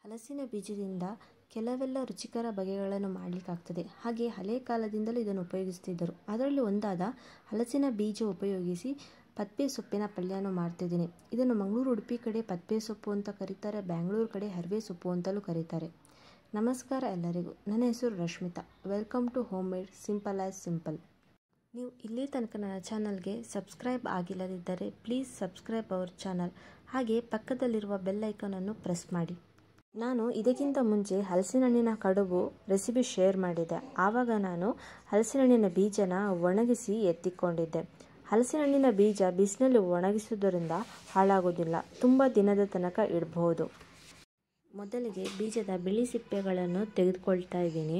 ಹಲಸಿನ ಬೀಜದಿಂದ ಕೆಲವೆಲ್ಲ ರುಚಿಕರ ಬಗೆಗಳನ್ನು ಮಾಡಲಿಕ್ಕಾಗ್ತದೆ ಹಾಗೆ ಹಳೆಯ ಕಾಲದಿಂದಲೂ ಇದನ್ನು ಉಪಯೋಗಿಸ್ತಿದ್ದರು ಅದರಲ್ಲಿ ಒಂದಾದ ಹಲಸಿನ ಬೀಜ ಉಪಯೋಗಿಸಿ ಪತ್ಪೆ ಸೊಪ್ಪಿನ ಪಲ್ಯವನ್ನು ಮಾಡ್ತಿದ್ದೀನಿ ಇದನ್ನು ಮಂಗಳೂರು ಉಡುಪಿ ಕಡೆ ಪತ್ಪೆ ಸೊಪ್ಪು ಅಂತ ಕರೀತಾರೆ ಬ್ಯಾಂಗ್ಳೂರು ಕಡೆ ಹರಿವೆ ಸೊಪ್ಪು ಅಂತಲೂ ಕರೀತಾರೆ ನಮಸ್ಕಾರ ಎಲ್ಲರಿಗೂ ನನ್ನ ಹೆಸರು Rashmitha welcome to home made simple as simple ನೀವು ಇಲ್ಲಿ ತನಕ ನನ್ನ ಚಾನಲ್ಗೆ ಸಬ್ಸ್ಕ್ರೈಬ್ ಆಗಿಲ್ಲದಿದ್ದರೆ ಪ್ಲೀಸ್ ಸಬ್ಸ್ಕ್ರೈಬ್ ಅವರ್ ಚಾನಲ್ ಹಾಗೆ ಪಕ್ಕದಲ್ಲಿರುವ ಬೆಲ್ ಐಕಾನನ್ನು ಪ್ರೆಸ್ ಮಾಡಿ ನಾನು ಇದಕ್ಕಿಂತ ಮುಂಚೆ ಹಲಸಿನ ಹಣ್ಣಿನ ಕಡುಬು ರೆಸಿಪಿ ಶೇರ್ ಮಾಡಿದ್ದೆ ಆವಾಗ ನಾನು ಹಲಸಿನ ಹಣ್ಣಿನ ಬೀಜನ ಒಣಗಿಸಿ ಎತ್ತಿಕೊಂಡಿದ್ದೆ ಹಲಸಿನ ಹಣ್ಣಿನ ಬೀಜ ಬಿಸಿನಲ್ಲಿ ಒಣಗಿಸುವುದರಿಂದ ಹಾಳಾಗೋದಿಲ್ಲ ತುಂಬ ದಿನದ ತನಕ ಇಡಬಹುದು ಮೊದಲಿಗೆ ಬೀಜದ ಬಿಳಿ ಸಿಪ್ಪೆಗಳನ್ನು ತೆಗೆದುಕೊಳ್ತಾ ಇದ್ದೀನಿ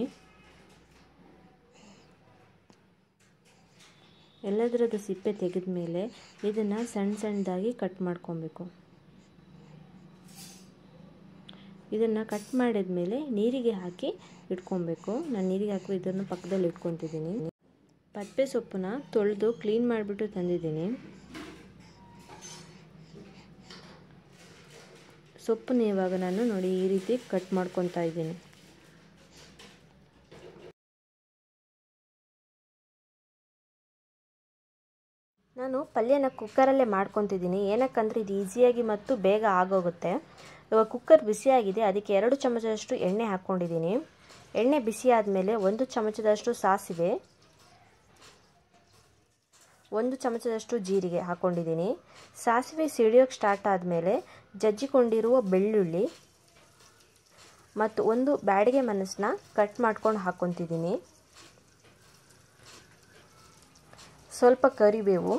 ಎಲ್ಲದರದ್ದು ಸಿಪ್ಪೆ ತೆಗೆದ ಮೇಲೆ ಇದನ್ನು ಸಣ್ಣ ಸಣ್ಣದಾಗಿ ಕಟ್ ಮಾಡ್ಕೊಬೇಕು ಇದನ್ನು ಕಟ್ ಮಾಡಿದ ಮೇಲೆ ನೀರಿಗೆ ಹಾಕಿ ಇಟ್ಕೊಬೇಕು ನಾನು ನೀರಿಗೆ ಹಾಕಿ ಇದನ್ನು ಪಕ್ಕದಲ್ಲಿ ಇಟ್ಕೊತಿದ್ದೀನಿ ಪತ್ಪೆ ಸೊಪ್ಪನ್ನ ತೊಳೆದು ಕ್ಲೀನ್ ಮಾಡಿಬಿಟ್ಟು ತಂದಿದ್ದೀನಿ ಸೊಪ್ಪನ್ನ ಇವಾಗ ನಾನು ನೋಡಿ ಈ ರೀತಿ ಕಟ್ ಮಾಡ್ಕೊತಾ ಇದ್ದೀನಿ ನಾನು ಪಲ್ಯನ ಕುಕ್ಕರಲ್ಲೇ ಮಾಡ್ಕೊತಿದ್ದೀನಿ ಏನಕ್ಕಂದರೆ ಇದು ಈಸಿಯಾಗಿ ಮತ್ತು ಬೇಗ ಆಗೋಗುತ್ತೆ ಇವಾಗ ಕುಕ್ಕರ್ ಬಿಸಿಯಾಗಿದೆ ಅದಕ್ಕೆ ಎರಡು ಚಮಚದಷ್ಟು ಎಣ್ಣೆ ಹಾಕ್ಕೊಂಡಿದ್ದೀನಿ ಎಣ್ಣೆ ಬಿಸಿ ಆದಮೇಲೆ ಒಂದು ಚಮಚದಷ್ಟು ಸಾಸಿವೆ ಒಂದು ಚಮಚದಷ್ಟು ಜೀರಿಗೆ ಹಾಕ್ಕೊಂಡಿದ್ದೀನಿ ಸಾಸಿವೆ ಸಿಡಿಯೋಕ್ಕೆ ಸ್ಟಾರ್ಟ್ ಆದಮೇಲೆ ಜಜ್ಜಿಕೊಂಡಿರುವ ಬೆಳ್ಳುಳ್ಳಿ ಮತ್ತು ಒಂದು ಬ್ಯಾಡಿಗೆ ಮೆಣಸನ್ನ ಕಟ್ ಮಾಡ್ಕೊಂಡು ಹಾಕ್ಕೊತಿದ್ದೀನಿ ಸ್ವಲ್ಪ ಕರಿಬೇವು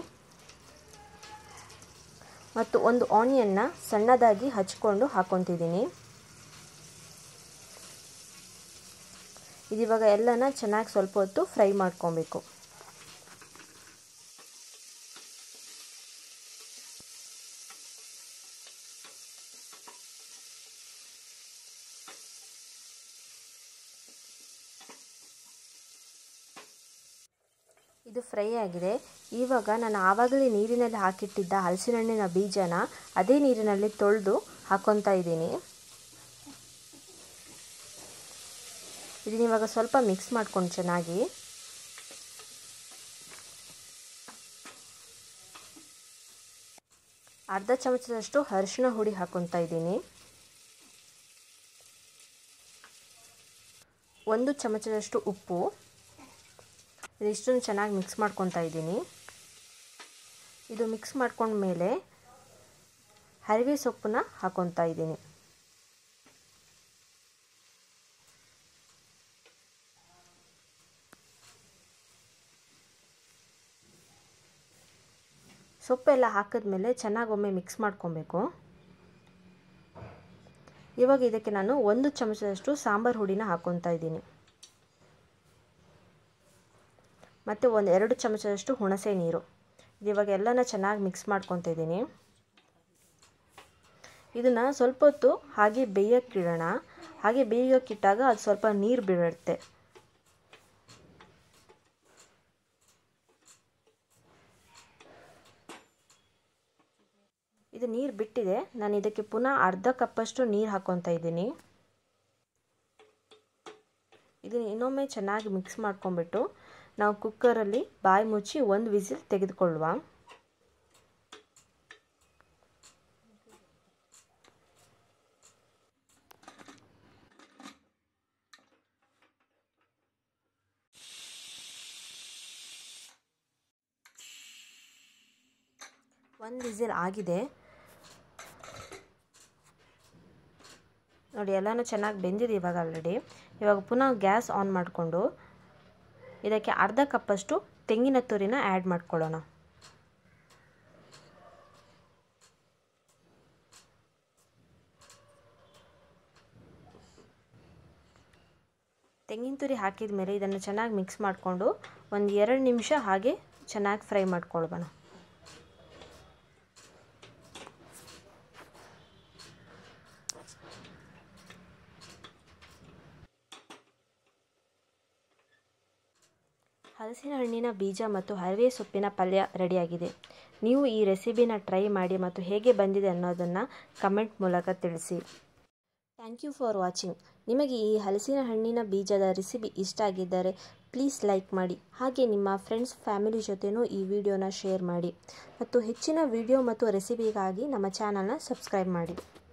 ಮತ್ತು ಒಂದು ಆನಿಯನ್ನ ಸಣ್ಣದಾಗಿ ಹಚ್ಕೊಂಡು ಹಾಕ್ಕೊತಿದ್ದೀನಿ ಇದಿವಾಗ ಎಲ್ಲನ ಚೆನ್ನಾಗಿ ಸ್ವಲ್ಪ ಹೊತ್ತು ಫ್ರೈ ಮಾಡ್ಕೊಬೇಕು ಇದು ಫ್ರೈ ಆಗಿದೆ ಇವಾಗ ನಾನು ಆವಾಗಲೇ ನೀರಿನಲ್ಲಿ ಹಾಕಿಟ್ಟಿದ್ದ ಹಲಸಿನ ಹಣ್ಣಿನ ಬೀಜನ ಅದೇ ನೀರಿನಲ್ಲಿ ತೊಳೆದು ಹಾಕ್ಕೊತಾ ಇದ್ದೀನಿ ಇದನ್ನ ಇವಾಗ ಸ್ವಲ್ಪ ಮಿಕ್ಸ್ ಮಾಡ್ಕೊಂಡು ಚೆನ್ನಾಗಿ ಅರ್ಧ ಚಮಚದಷ್ಟು ಅರಿಶಿಣ ಹುಡಿ ಹಾಕ್ಕೊತಾ ಇದ್ದೀನಿ ಒಂದು ಚಮಚದಷ್ಟು ಉಪ್ಪು ಇದಿಷ್ಟನ್ನು ಚೆನ್ನಾಗಿ ಮಿಕ್ಸ್ ಮಾಡ್ಕೊತಾ ಇದ್ದೀನಿ ಇದು ಮಿಕ್ಸ್ ಮಾಡ್ಕೊಂಡ್ಮೇಲೆ ಹರಿವೆ ಸೊಪ್ಪನ್ನ ಹಾಕ್ಕೊತಾ ಇದ್ದೀನಿ ಸೊಪ್ಪೆಲ್ಲ ಹಾಕಿದ್ಮೇಲೆ ಚೆನ್ನಾಗಿ ಒಮ್ಮೆ ಮಿಕ್ಸ್ ಮಾಡ್ಕೊಬೇಕು ಇವಾಗ ಇದಕ್ಕೆ ನಾನು ಒಂದು ಚಮಚದಷ್ಟು ಸಾಂಬಾರು ಹುಡಿನ ಹಾಕ್ಕೊತಾ ಇದ್ದೀನಿ ಮತ್ತು ಒಂದು ಎರಡು ಚಮಚದಷ್ಟು ಹುಣಸೆ ನೀರು ಇವಾಗ ಎಲ್ಲನ ಚೆನ್ನಾಗಿ ಮಿಕ್ಸ್ ಮಾಡ್ಕೊತಾ ಇದ್ದೀನಿ ಇದನ್ನು ಸ್ವಲ್ಪ ಹೊತ್ತು ಹಾಗೆ ಬೇಯೋಕ್ಕಿಡೋಣ ಹಾಗೆ ಬೇಯೋಕ್ಕಿಟ್ಟಾಗ ಅದು ಸ್ವಲ್ಪ ನೀರು ಬಿಡುತ್ತೆ ಇದು ನೀರು ಬಿಟ್ಟಿದೆ ನಾನು ಇದಕ್ಕೆ ಪುನಃ ಅರ್ಧ ಕಪ್ಪಷ್ಟು ನೀರು ಹಾಕ್ಕೊತಾ ಇದ್ದೀನಿ ಇದನ್ನು ಇನ್ನೊಮ್ಮೆ ಚೆನ್ನಾಗಿ ಮಿಕ್ಸ್ ಮಾಡ್ಕೊಂಬಿಟ್ಟು ನಾವು ಕುಕ್ಕರಲ್ಲಿ ಬಾಯಿ ಮುಚ್ಚಿ ಒಂದು ವಿಸಿಲ್ ತೆಗೆದುಕೊಳ್ಳುವ ಒಂದು ವಿಸಿಲ್ ಆಗಿದೆ ನೋಡಿ ಎಲ್ಲನೂ ಚೆನ್ನಾಗಿ ಬೆಂದಿದೆ ಇವಾಗ ಆಲ್ರೆಡಿ ಇವಾಗ ಪುನಃ ಗ್ಯಾಸ್ ಆನ್ ಮಾಡಿಕೊಂಡು ಇದಕ್ಕೆ ಅರ್ಧ ಕಪ್ಪಷ್ಟು ತೆಂಗಿನ ತುರಿನ ಆ್ಯಡ್ ಮಾಡ್ಕೊಳ್ಳೋಣ ತೆಂಗಿನ ತುರಿ ಹಾಕಿದ ಮೇಲೆ ಇದನ್ನು ಚೆನ್ನಾಗಿ ಮಿಕ್ಸ್ ಮಾಡಿಕೊಂಡು ಒಂದು ಎರಡು ನಿಮಿಷ ಹಾಗೆ ಚೆನ್ನಾಗಿ ಫ್ರೈ ಮಾಡ್ಕೊಳ್ಬೋಣ ಹಲಸಿನ ಹಣ್ಣಿನ ಬೀಜ ಮತ್ತು ಹರಿವೆ ಸೊಪ್ಪಿನ ಪಲ್ಯ ರೆಡಿಯಾಗಿದೆ ನೀವು ಈ ರೆಸಿಪಿನ ಟ್ರೈ ಮಾಡಿ ಮತ್ತು ಹೇಗೆ ಬಂದಿದೆ ಅನ್ನೋದನ್ನು ಕಮೆಂಟ್ ಮೂಲಕ ತಿಳಿಸಿ ಥ್ಯಾಂಕ್ ಯು ಫಾರ್ ವಾಚಿಂಗ್ ನಿಮಗೆ ಈ ಹಲಸಿನ ಹಣ್ಣಿನ ಬೀಜದ ರೆಸಿಪಿ ಇಷ್ಟ ಆಗಿದ್ದರೆ ಪ್ಲೀಸ್ ಲೈಕ್ ಮಾಡಿ ಹಾಗೆ ನಿಮ್ಮ ಫ್ರೆಂಡ್ಸ್ ಫ್ಯಾಮಿಲಿ ಜೊತೆನೂ ಈ ವಿಡಿಯೋನ ಶೇರ್ ಮಾಡಿ ಮತ್ತು ಹೆಚ್ಚಿನ ವಿಡಿಯೋ ಮತ್ತು ರೆಸಿಪಿಗಾಗಿ ನಮ್ಮ ಚಾನಲ್ನ ಸಬ್ಸ್ಕ್ರೈಬ್ ಮಾಡಿ